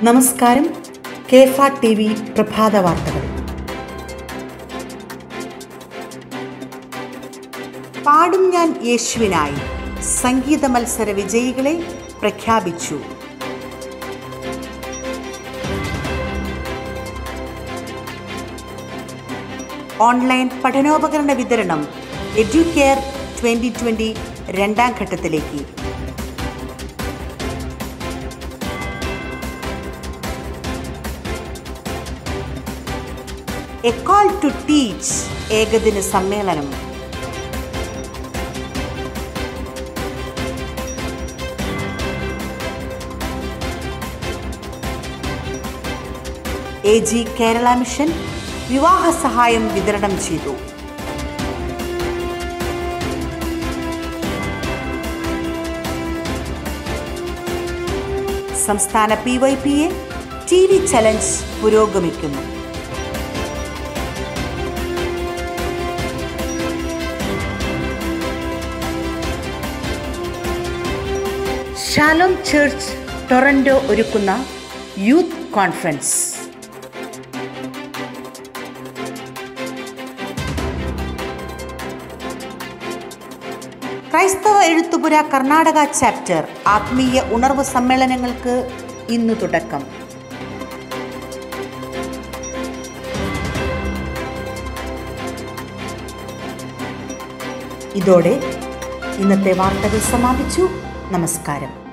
നമസ്കാരം കേഫ T V പ്രഭാത വാർത്തകൾ പാടും ഞാൻ യേശുവിനായി സംഗീത മത്സര വിജയികളെ പ്രഖ്യാപിച്ചു ഓൺലൈൻ പഠനോപകരണ വിതരണം എഡ്യൂകെയർ ട്വന്റി ട്വന്റി രണ്ടാം ഘട്ടത്തിലേക്ക് എ കോൾ ടു ടീച്ച് ഏകദിന സമ്മേളനം എ ജി കേരള മിഷൻ വിവാഹ സഹായം വിതരണം ചെയ്തു സംസ്ഥാന P Y P A T V challenge പുരോഗമിക്കുന്നു ഷാലോം ചർച്ച് ടൊറന്റോ ഒരുക്കുന്ന യൂത്ത് കോൺഫറൻസ് ക്രൈസ്തവ എഴുത്തുപുര കർണാടക ചാപ്റ്റർ ആത്മീയ ഉണർവ് സമ്മേളനങ്ങൾക്ക് ഇന്ന് തുടക്കം ഇതോടെ ഇന്നത്തെ വാർത്തകൾ സമാപിച്ചു നമസ്കാരം